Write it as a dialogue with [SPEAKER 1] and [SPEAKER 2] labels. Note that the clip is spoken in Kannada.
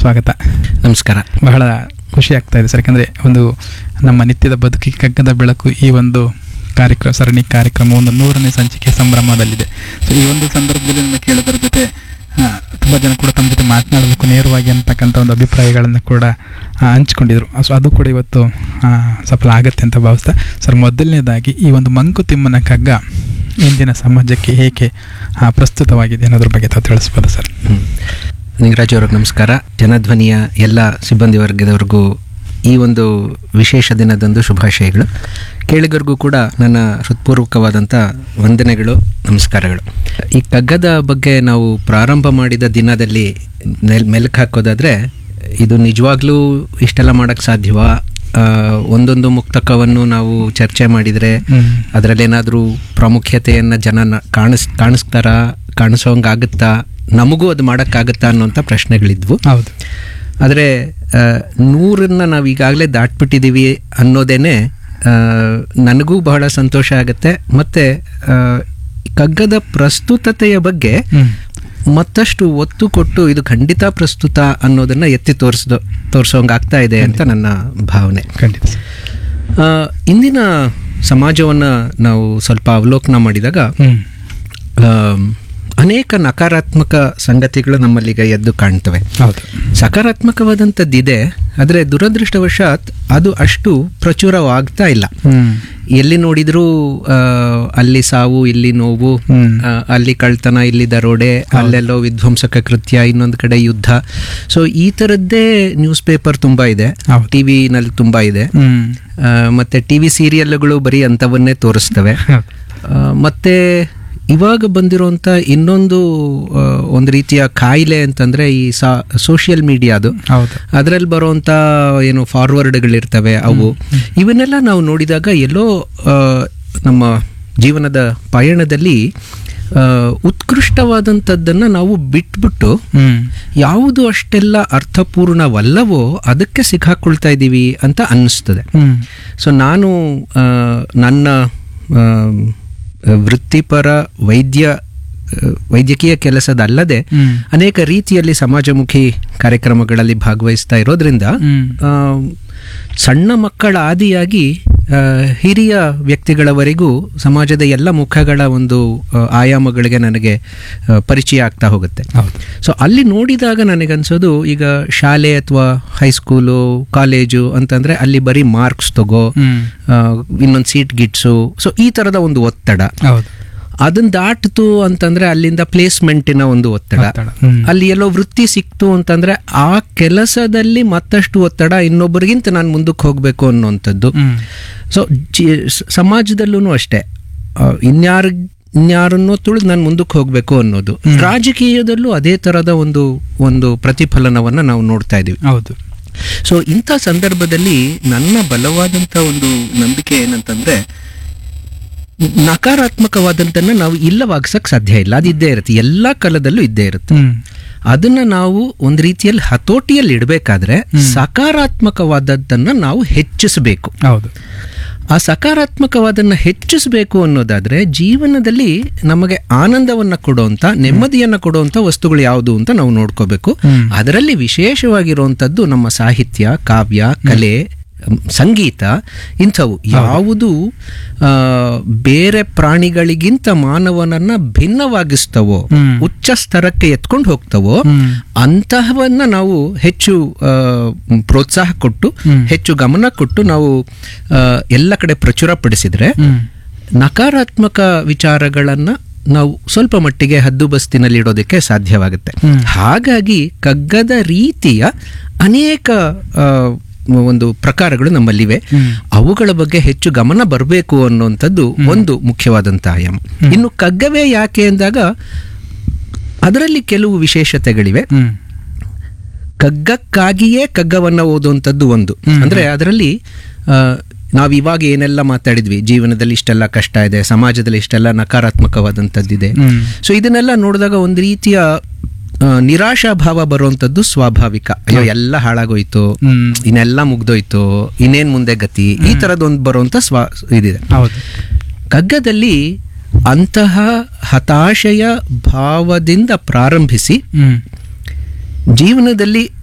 [SPEAKER 1] ಸ್ವಾಗತ
[SPEAKER 2] ನಮಸ್ಕಾರ
[SPEAKER 1] ಬಹಳ ಖುಷಿ ಆಗ್ತಾ ಇದೆ ಸರ್ ಯಾಕಂದರೆ ಒಂದು ನಮ್ಮ ನಿತ್ಯದ ಬದುಕಿಗೆ ಕಗ್ಗದ ಬೆಳಕು ಈ ಒಂದು ಕಾರ್ಯಕ್ರಮ ಸರಣಿ ಕಾರ್ಯಕ್ರಮ ಒಂದು ನೂರನೇ ಸಂಚಿಕೆ ಸಂಭ್ರಮದಲ್ಲಿದೆ ಸೊ ಈ ಒಂದು ಸಂದರ್ಭದಲ್ಲಿ ನಮ್ಮ ಕೇಳೋದ್ರ ಜೊತೆ ಆ, ತುಂಬ ಜನ ಕೂಡ ತಮ್ಮ ಜೊತೆ ಮಾತನಾಡಬೇಕು ನೇರವಾಗಿ ಅಂತಕ್ಕಂಥ ಒಂದು ಅಭಿಪ್ರಾಯಗಳನ್ನು ಕೂಡ ಆ, ಹಂಚ್ಕೊಂಡಿದ್ರು ಸೊ ಅದು ಕೂಡ ಇವತ್ತು ಆ, ಸಫಲ ಆಗುತ್ತೆ ಅಂತ ಭಾವಿಸ್ತಾ ಸರ್ ಮೊದಲನೇದಾಗಿ ಈ ಒಂದು ಮಂಕುತಿಮ್ಮನ ಕಗ್ಗ ಇಂದಿನ ಸಮಾಜಕ್ಕೆ ಹೇಗೆ ಆ, ಪ್ರಸ್ತುತವಾಗಿದೆ ಅನ್ನೋದ್ರ ಬಗ್ಗೆ ತಾವು ತಿಳಿಸ್ಬೋದು ಸರ್
[SPEAKER 2] ಹ್ಮ್. ನಿಂಗರಾಜ್ ಅವ್ರಿಗೆ ನಮಸ್ಕಾರ ಜನಧ್ವನಿಯ ಎಲ್ಲ ಸಿಬ್ಬಂದಿ ವರ್ಗದವ್ರಿಗೂ ಈ ಒಂದು ವಿಶೇಷ ದಿನದಂದು ಶುಭಾಶಯಗಳು ಕೇಳಿಗರಿಗೂ ಕೂಡ ನನ್ನ ಹೃತ್ಪೂರ್ವಕವಾದಂಥ ವಂದನೆಗಳು ನಮಸ್ಕಾರಗಳು ಈ ಕಗ್ಗದ ಬಗ್ಗೆ ನಾವು ಪ್ರಾರಂಭ ಮಾಡಿದ ದಿನದಲ್ಲಿ ನೆಲ್ ಮೆಲುಕು ಹಾಕೋದಾದರೆ ಇದು ನಿಜವಾಗ್ಲೂ ಇಷ್ಟೆಲ್ಲ ಮಾಡೋಕ್ಕೆ ಸಾಧ್ಯವಾ ಆ, ಒಂದೊಂದು ಮುಕ್ತಕವನ್ನು ನಾವು ಚರ್ಚೆ ಮಾಡಿದರೆ
[SPEAKER 1] ಹ್ಮ್.
[SPEAKER 2] ಅದರಲ್ಲೇನಾದರೂ ಪ್ರಾಮುಖ್ಯತೆಯನ್ನು ಜನ ನ- ಕಾಣಿಸ್ ಕಾಣಿಸ್ತಾರ ಕಾಣಿಸೋಂಗಾಗುತ್ತಾ ನಮಗೂ ಅದು ಮಾಡೋಕ್ಕಾಗುತ್ತಾ ಅನ್ನೋಂಥ ಪ್ರಶ್ನೆಗಳಿದ್ವು
[SPEAKER 1] ಹೌದು
[SPEAKER 2] ಆದರೆ ನೂರನ್ನು ನಾವು ಈಗಾಗಲೇ ದಾಟ್ಬಿಟ್ಟಿದ್ದೀವಿ ಅನ್ನೋದೇನೆ ಆ, ನನಗೂ ಬಹಳ ಸಂತೋಷ ಆಗುತ್ತೆ ಮತ್ತು ಕಗ್ಗದ ಪ್ರಸ್ತುತತೆಯ ಬಗ್ಗೆ
[SPEAKER 1] ಹ್ಮ್.
[SPEAKER 2] ಮತ್ತಷ್ಟು ಒತ್ತು ಕೊಟ್ಟು ಇದು ಖಂಡಿತ ಪ್ರಸ್ತುತ ಅನ್ನೋದನ್ನು ಎತ್ತಿ ತೋರಿಸ್ದು ತೋರಿಸೋಂಗಾಗ್ತಾ ಇದೆ ಅಂತ ನನ್ನ ಭಾವನೆ
[SPEAKER 1] ಖಂಡಿತ ಸರ್.
[SPEAKER 2] ಆ, ಇಂದಿನ ಸಮಾಜವನ್ನು ನಾವು ಸ್ವಲ್ಪ ಅವಲೋಕನ ಮಾಡಿದಾಗ
[SPEAKER 1] ಹ್ಮ್
[SPEAKER 2] ಆ, ಅನೇಕ ನಕಾರಾತ್ಮಕ ಸಂಗತಿಗಳು ನಮ್ಮಲ್ಲೀಗ ಎದ್ದು ಕಾಣ್ತವೆ
[SPEAKER 1] ಹೌದು
[SPEAKER 2] ಸಕಾರಾತ್ಮಕವಾದಂಥದ್ದಿದೆ ಆದರೆ ದುರದೃಷ್ಟವಶಾತ್ ಅದು ಅಷ್ಟು ಪ್ರಚುರವಾಗ್ತಾ ಇಲ್ಲ
[SPEAKER 1] ಹ್ಮ್
[SPEAKER 2] ಎಲ್ಲಿ ನೋಡಿದರೂ ಆ, ಅಲ್ಲಿ ಸಾವು ಇಲ್ಲಿ ನೋವು
[SPEAKER 1] ಹ್ಮ್.
[SPEAKER 2] ಆ, ಅಲ್ಲಿ ಕಳ್ತನ ಇಲ್ಲಿ ದರೋಡೆ ಅಲ್ಲೆಲ್ಲೋ ವಿಧ್ವಂಸಕ ಕೃತ್ಯ ಇನ್ನೊಂದು ಕಡೆ ಯುದ್ಧ ಸೊ ಈ ಥರದ್ದೇ ನ್ಯೂಸ್ ಪೇಪರ್ ತುಂಬ ಇದೆ
[SPEAKER 1] ಹೌದು.
[SPEAKER 2] ಟಿ ವಿನಲ್ಲಿ ತುಂಬ ಇದೆ
[SPEAKER 1] ಹ್ಮ್
[SPEAKER 2] ಆ, ಮತ್ತೆ ಟಿ ವಿ ಸೀರಿಯಲ್ಗಳು ಬರೀ ಅಂಥವನ್ನೇ ತೋರಿಸ್ತವೆ
[SPEAKER 1] ಹೌದು.
[SPEAKER 2] ಆ, ಮತ್ತೆ ಇವಾಗ ಬಂದಿರೋಂಥ ಇನ್ನೊಂದು ಆ, ಒಂದು ರೀತಿಯ ಕಾಯಿಲೆ ಅಂತಂದ್ರೆ ಈ ಸಾ ಸೋಷಿಯಲ್ ಮೀಡಿಯಾದು
[SPEAKER 1] ಹೌದು
[SPEAKER 2] ಅದರಲ್ಲಿ ಬರುವಂಥ ಏನು ಫಾರ್ವರ್ಡ್ಗಳಿರ್ತವೆ ಅವು ಇವನ್ನೆಲ್ಲ ನಾವು ನೋಡಿದಾಗ ಎಲ್ಲೋ ಆ, ನಮ್ಮ ಜೀವನದ ಪಯಣದಲ್ಲಿ ಆ, ಉತ್ಕೃಷ್ಟವಾದಂಥದ್ದನ್ನು ನಾವು ಬಿಟ್ಬಿಟ್ಟು
[SPEAKER 1] ಹ್ಮ್
[SPEAKER 2] ಯಾವುದು ಅಷ್ಟೆಲ್ಲ ಅರ್ಥಪೂರ್ಣವಲ್ಲವೋ ಅದಕ್ಕೆ ಸಿಕ್ಕಾಕೊಳ್ತಾ ಇದ್ದೀವಿ ಅಂತ ಅನ್ನಿಸ್ತದೆ
[SPEAKER 1] ಹ್ಮ್
[SPEAKER 2] ಸೊ ನಾನು ಆ, ನನ್ನ ಆ, ವೃತ್ತಿಪರ ವೈದ್ಯ ಆ, ವೈದ್ಯಕೀಯ ಕೆಲಸದಲ್ಲದೆ
[SPEAKER 1] ಹ್ಮ್.
[SPEAKER 2] ಅನೇಕ ರೀತಿಯಲ್ಲಿ ಸಮಾಜಮುಖಿ ಕಾರ್ಯಕ್ರಮಗಳಲ್ಲಿ ಭಾಗವಹಿಸ್ತಾ ಇರೋದ್ರಿಂದ
[SPEAKER 1] ಹ್ಮ್
[SPEAKER 2] ಆ, ಸಣ್ಣ ಮಕ್ಕಳ ಆದಿಯಾಗಿ ಆ, ಹಿರಿಯ ವ್ಯಕ್ತಿಗಳವರೆಗೂ ಸಮಾಜದ ಎಲ್ಲ ಮುಖಗಳ ಒಂದು ಆ, ಆಯಾಮಗಳಿಗೆ ನನಗೆ ಆ, ಪರಿಚಯ ಆಗ್ತಾ ಹೋಗುತ್ತೆ
[SPEAKER 1] ಹೌದು
[SPEAKER 2] ಸೊ ಅಲ್ಲಿ ನೋಡಿದಾಗ ನನಗನ್ಸೋದು ಈಗ ಶಾಲೆ ಅಥವಾ ಹೈಸ್ಕೂಲು ಕಾಲೇಜು ಅಂತಂದ್ರೆ ಅಲ್ಲಿ ಬರೀ ಮಾರ್ಕ್ಸ್ ತಗೋ
[SPEAKER 1] ಹ್ಮ್
[SPEAKER 2] ಇನ್ನೊಂದು ಸೀಟ್ ಗಿಟ್ಸು ಸೊ ಈ ಥರದ ಒಂದು ಒತ್ತಡ
[SPEAKER 1] ಹೌದು
[SPEAKER 2] ಅದನ್ನ ದಾಟ್ತು ಅಂತಂದ್ರೆ ಅಲ್ಲಿಂದ ಪ್ಲೇಸ್ಮೆಂಟಿನ ಒಂದು ಒತ್ತಡ
[SPEAKER 1] ಒತ್ತಡ. ಹ್ಮ್.
[SPEAKER 2] ಅಲ್ಲಿ ಎಲ್ಲೋ ವೃತ್ತಿ ಸಿಕ್ತು ಅಂತಂದ್ರೆ ಆ ಕೆಲಸದಲ್ಲಿ ಮತ್ತಷ್ಟು ಒತ್ತಡ ಇನ್ನೊಬ್ಬರಿಗಿಂತ ನಾನು ಮುಂದಕ್ಕೆ ಹೋಗಬೇಕು ಅನ್ನೋಂಥದ್ದು
[SPEAKER 1] ಹ್ಮ್
[SPEAKER 2] ಸೊ ಸಮಾಜದಲ್ಲೂ ಅಷ್ಟೇ ಆ, ಇನ್ಯಾರ ಇನ್ಯಾರನ್ನೋ ತುಳಿದು ನಾನು ಮುಂದಕ್ಕೆ ಹೋಗಬೇಕು ಅನ್ನೋದು ರಾಜಕೀಯದಲ್ಲೂ ಅದೇ ಥರದ ಒಂದು ಒಂದು ಪ್ರತಿಫಲನವನ್ನು ನಾವು ನೋಡ್ತಾ ಇದ್ದೀವಿ
[SPEAKER 1] ಹೌದು
[SPEAKER 2] ಸೊ ಇಂಥ ಸಂದರ್ಭದಲ್ಲಿ ನನ್ನ ಬಲವಾದಂಥ ಒಂದು ನಂಬಿಕೆ ಏನಂತಂದ್ರೆ ನಕಾರಾತ್ಮಕವಾದಂತನ್ನ ನಾವು ಇಲ್ಲವಾಗಿಸಕ್ ಸಾಧ್ಯ ಇಲ್ಲ ಅದು ಇದ್ದೇ ಇರುತ್ತೆ ಎಲ್ಲ ಕಾಲದಲ್ಲೂ ಇದ್ದೇ ಇರುತ್ತೆ
[SPEAKER 1] ಹ್ಮ್
[SPEAKER 2] ಅದನ್ನ ನಾವು ಒಂದು ರೀತಿಯಲ್ಲಿ ಹತೋಟಿಯಲ್ಲಿ ಇಡಬೇಕಾದ್ರೆ ಸಕಾರಾತ್ಮಕವಾದದ್ದನ್ನ ನಾವು ಹೆಚ್ಚಿಸಬೇಕು
[SPEAKER 1] ಹೌದು
[SPEAKER 2] ಆ ಸಕಾರಾತ್ಮಕವಾದನ್ನ ಹೆಚ್ಚಿಸಬೇಕು ಅನ್ನೋದಾದ್ರೆ ಜೀವನದಲ್ಲಿ ನಮಗೆ ಆನಂದವನ್ನ ಕೊಡುವಂತ ನೆಮ್ಮದಿಯನ್ನ ಕೊಡುವಂತ ವಸ್ತುಗಳು ಯಾವುದು ಅಂತ ನಾವು ನೋಡ್ಕೋಬೇಕು
[SPEAKER 1] ಹ್ಮ್.
[SPEAKER 2] ಅದರಲ್ಲಿ ವಿಶೇಷವಾಗಿರುವಂತದ್ದು ನಮ್ಮ ಸಾಹಿತ್ಯ ಕಾವ್ಯ ಕಲೆ ಮ್, ಸಂಗೀತ ಇಂಥವು ಯಾವುದು ಆ, ಬೇರೆ ಪ್ರಾಣಿಗಳಿಗಿಂತ ಮಾನವನನ್ನ ಭಿನ್ನವಾಗಿಸ್ತವೋ
[SPEAKER 1] ಹ್ಮ್.
[SPEAKER 2] ಉಚ್ಚ ಸ್ತರಕ್ಕೆ ಎತ್ಕೊಂಡು ಹೋಗ್ತವೋ
[SPEAKER 1] ಹ್ಮ್.
[SPEAKER 2] ಅಂತಹವನ್ನ ನಾವು ಹೆಚ್ಚು ಆ, ಪ್ರೋತ್ಸಾಹ ಕೊಟ್ಟು
[SPEAKER 1] ಹ್ಮ್.
[SPEAKER 2] ಹೆಚ್ಚು ಗಮನ ಕೊಟ್ಟು ನಾವು ಆ, ಎಲ್ಲ ಕಡೆ ಪ್ರಚುರಪಡಿಸಿದ್ರೆ
[SPEAKER 1] ಹ್ಮ್
[SPEAKER 2] ನಕಾರಾತ್ಮಕ ವಿಚಾರಗಳನ್ನ ನಾವು ಸ್ವಲ್ಪ ಮಟ್ಟಿಗೆ ಹದ್ದುಬಸ್ತಿನಲ್ಲಿ ಇಡೋದಕ್ಕೆ ಸಾಧ್ಯವಾಗುತ್ತೆ
[SPEAKER 1] ಹ್ಮ್.
[SPEAKER 2] ಹಾಗಾಗಿ ಕಗ್ಗದ ರೀತಿಯ ಅನೇಕ ಆ, ಒಂದು ಪ್ರಕಾರಗಳು ನಮ್ಮಲ್ಲಿವೆ
[SPEAKER 1] ಹ್ಮ್.
[SPEAKER 2] ಅವುಗಳ ಬಗ್ಗೆ ಹೆಚ್ಚು ಗಮನ ಬರಬೇಕು ಅನ್ನುವಂಥದ್ದು ಒಂದು ಮುಖ್ಯವಾದಂಥ ಆಯಾಮ ಇನ್ನು ಕಗ್ಗವೇ ಯಾಕೆ ಅಂದಾಗ ಅದರಲ್ಲಿ ಕೆಲವು ವಿಶೇಷತೆಗಳಿವೆ
[SPEAKER 1] ಹ್ಮ್
[SPEAKER 2] ಕಗ್ಗಕ್ಕಾಗಿಯೇ ಕಗ್ಗವನ್ನ ಓದುವಂಥದ್ದು ಒಂದು ಅಂದ್ರೆ ಅದರಲ್ಲಿ ಆ, ನಾವು ಇವಾಗ ಏನೆಲ್ಲ ಮಾತಾಡಿದ್ವಿ ಜೀವನದಲ್ಲಿ ಇಷ್ಟೆಲ್ಲ ಕಷ್ಟ ಇದೆ ಸಮಾಜದಲ್ಲಿ ಇಷ್ಟೆಲ್ಲ ನಕಾರಾತ್ಮಕವಾದಂಥದ್ದಿದೆ
[SPEAKER 1] ಹ್ಮ್.
[SPEAKER 2] ಸೊ ಇದನ್ನೆಲ್ಲ ನೋಡಿದಾಗ ಒಂದು ರೀತಿಯ ಆ, ನಿರಾಶಾ ಭಾವ ಬರುವಂಥದ್ದು ಸ್ವಾಭಾವಿಕ ಅಯ್ಯೋ ಎಲ್ಲ ಹಾಳಾಗೋಯ್ತು
[SPEAKER 1] ಹ್ಮ್
[SPEAKER 2] ಇನ್ನೆಲ್ಲ ಮುಗ್ದೋಯ್ತು ಇನ್ನೇನ್ ಮುಂದೆ ಗತಿ ಈ ತರದೊಂದು ಬರುವಂತ ಸ್ವ ಇದಿದೆ
[SPEAKER 1] ಹೌದು
[SPEAKER 2] ಕಗ್ಗದಲ್ಲಿ ಅಂತಹ ಹತಾಶೆಯ ಭಾವದಿಂದ ಪ್ರಾರಂಭಿಸಿ
[SPEAKER 1] ಹ್ಮ್
[SPEAKER 2] ಜೀವನದಲ್ಲಿ